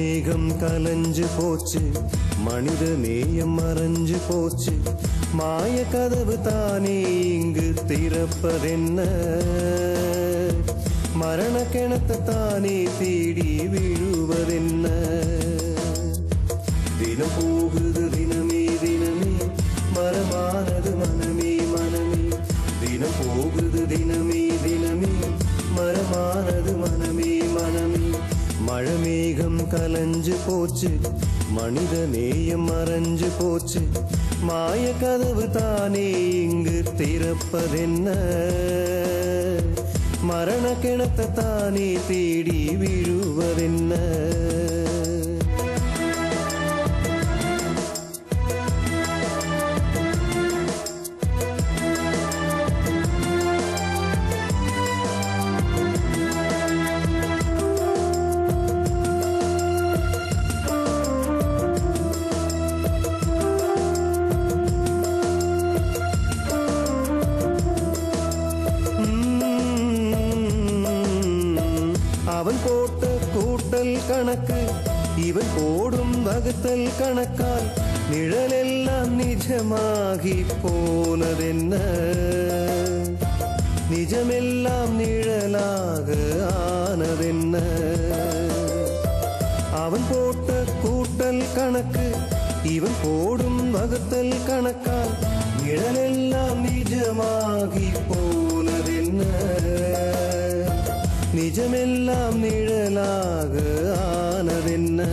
மழமேகம் கலஞ்சு போச்சு மனித நேயம் மறைஞ்சு போச்சு மாய கதவு தானே இங்கு திறப்பதென்ன மரண கிணத்தை தானே தேடி விழுவதென்ன தினம் போகுது தினமே தினமே மரமானது மனமே மனமே தினம் போகுது தினமே தினமே மரமானது மனமே மனமே மழமேகம் கலஞ்சு போச்சு மனித நேயம் மறைஞ்சு போச்சு மாய கதவு தானே இங்கு திறப்பதென்ன மரண கிணத்தை தானே தேடி விழுவதென்ன உம், அவன் போட்ட கூட்டல் கணக்கு இவன் போடும் வகுத்தல் கணக்கால் நிழலெல்லாம் நிஜமாகி போனதென்ன நிஜமெல்லாம் நிழலாக ஆனதென்ன அவன் போட்ட கூட்டல் கணக்கு இவன் போடும் வகுத்தல் கணக்கால் நிழலெல்லாம் நிஜமாகி போனதென்ன நிஜமெல்லாம் நிழலாக ஆனதென்ன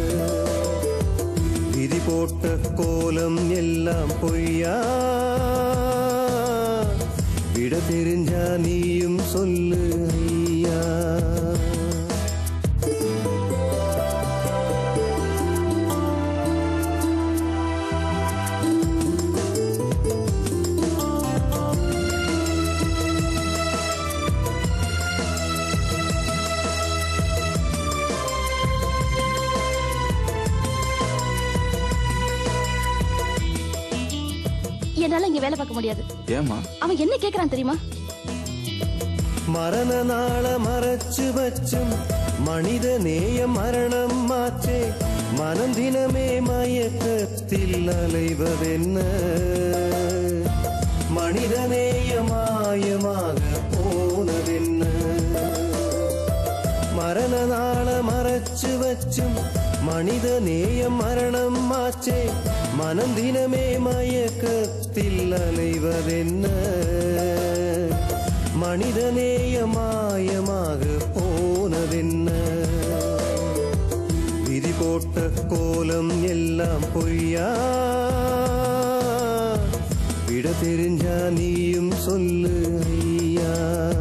விதி போட்ட கோலம் எல்லாம் பொய்யா விட தெரிஞ்சா நீயும் சொல்லு ஐயா என்னால இங்க வேலை பார்க்க முடியாது ஏமா அவன் என்ன கேக்குறான் தெரியுமா மரண நாள மறைச்சு வச்சும் மனித நேய மரணம் மாற்றே மனம் தினமே மயக்கத்தில் அலைவதென்ன மனித நேய மாயமாக போனதென்ன மரண நாள மறைச்சு வச்சும் மனித நேய மரணம் மாற்றே மனம் தினமே மயக்கத்தில் அலைவதென்ன மனிதநேய மாயமாக போனதென்ன விதி போட்ட கோலம் எல்லாம் பொய்யா விட தெரிஞ்சா நீயும் சொல்லு ஐயா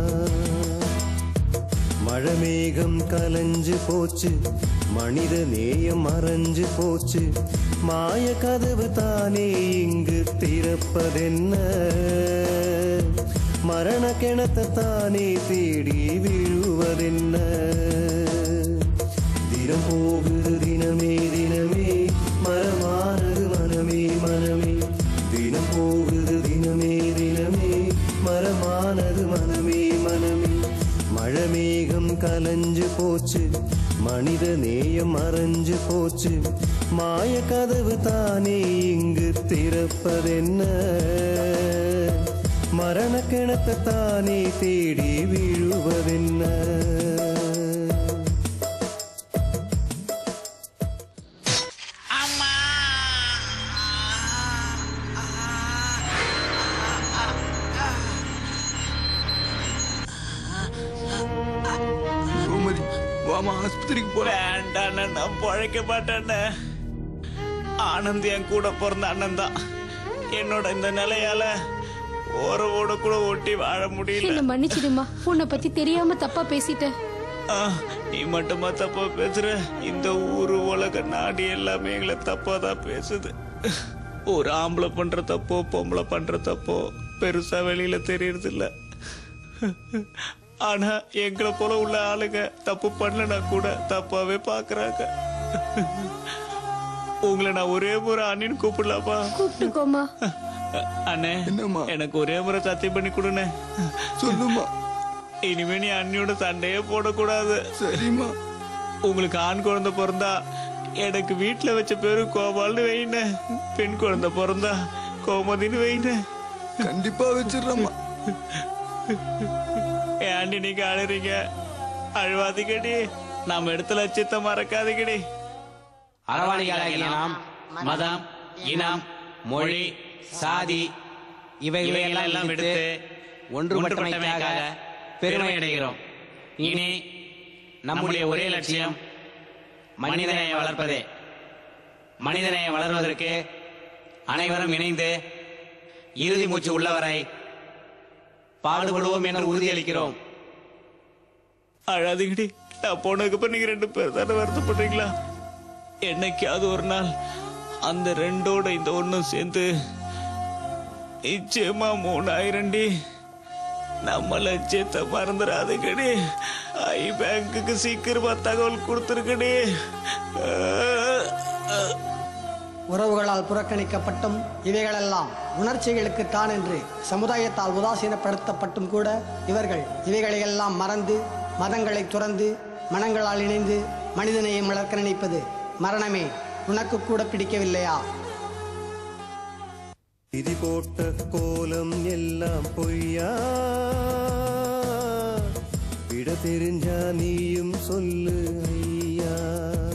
மழமேகம் கலஞ்சு போச்சு மனித நேயம் மறைஞ்சு போச்சு மாய கதவு தானே இங்கு திறப்பதென்ன மரண கிணத்தை தானே தேடி விழுவதென்ன தினம் போகுது தினமே தினமே மரமானது மனமே மனமே தினம் போகுது தினமே தினமே மரமானது மனமே மனமே மழமேகம் கலஞ்சு போச்சு மனித நேயம் மறைஞ்சு போச்சு மாய கதவு தானே இங்கு திறப்பதென்ன மரண கிணத்தை தானே தேடி விழுவதென்ன கோமதி வாமா ஆஸ்பத்திரிக்கு போலாம் வேண்டாண்ணே நான் பழைக்க மாட்டேண்ணே ஆனந்த் என் கூட பிறந்த அண்ணன் தான் என்னோட இந்த நிலையால ஓரவோட கூட ஒட்டி வாழ முடியல என்ன மன்னிச்சிடுமா உன்னை பத்தி தெரியாம தப்பா பேசிட்டேன் ஆ, நீ மட்டுமா தப்பா பேசுற இந்த ஊரு உலக நாடு எல்லாமே எங்களை தப்பா தான் பேசுது ஒரு ஆம்பளை பண்ற தப்போ பொம்பளை பண்ற தப்போ பெருசா வெளியில தெரியறது இல்ல ஆனா எங்களை போல உள்ள ஆளுங்க தப்பு பண்ணலனா கூட தப்பாவே பாக்குறாங்க உங்களை நான் ஒரே முறை அண்ணின்னு கூப்பிடலாமா கூப்பிட்டுக்கோமா அண்ணே என்னம்மா? எனக்கு ஒரே முறை சத்தியம் பண்ணி கொடுண்ணே சொல்லுமா இனிமே நீ அண்ணியோட சண்டையே போடக்கூடாது சரிம்மா உங்களுக்கு ஆண் குழந்தை பிறந்தா எனக்கு வீட்டுல வச்ச பேரு கோபால்னு வைன பெண் குழந்தை பிறந்தா கோமதின்னு வைன கண்டிப்பா வச்சிடுறம்மா ஏண்டி நீங்க அழுறீங்க அழுவாதீங்கடி நம்ம எடுத்த லட்சியத்தை மறக்காதீங்கடி அரவாணிகளாகிய நாம் மதம் இனம் மொழி சாதி இவைகளை எல்லாம் விடுத்து ஒன்றுபட்டமைக்காக பெருமை அடைகிறோம் இனி நம்முடைய ஒரே லட்சியம் மனிதநேயம் வளர்ப்பதே மனிதநேயம் வளர்வதற்கு அனைவரும் இணைந்து இறுதி மூச்சு உள்ளவரை பாடுபடுவோம் என்று உறுதியளிக்கிறோம் அழாதீங்கடி நான் போனதுக்கு அப்புறம் நீங்க ரெண்டு பேர் தானே வருத்தப்படுறீங்களா என்னைக்காவது ஒரு நாள் அந்த ரெண்டோட இந்த ஒண்ணும் சேர்ந்து நிச்சயமா மூணாயிரண்டி நம்ம லட்சியத்தை மறந்துடாதுங்கடி ஐ பேங்க்குக்கு சீக்கிரமா தகவல் கொடுத்துருக்கடி உறவுகளால் புறக்கணிக்கப்பட்டும் இவைகளெல்லாம் உணர்ச்சிகளுக்குத்தான் என்று சமுதாயத்தால் உதாசீனப்படுத்தப்பட்டும் கூட இவர்கள் இவைகளையெல்லாம் மறந்து மதங்களை துறந்து மனங்களால் இணைந்து மனிதனையும் வளர்க்க நினைப்பது மரணமே உனக்கு கூட பிடிக்கவில்லையா விதி போட்ட கோலம் எல்லாம் பொய்யா விட தெரிஞ்சா நீயும் சொல்லு ஐயா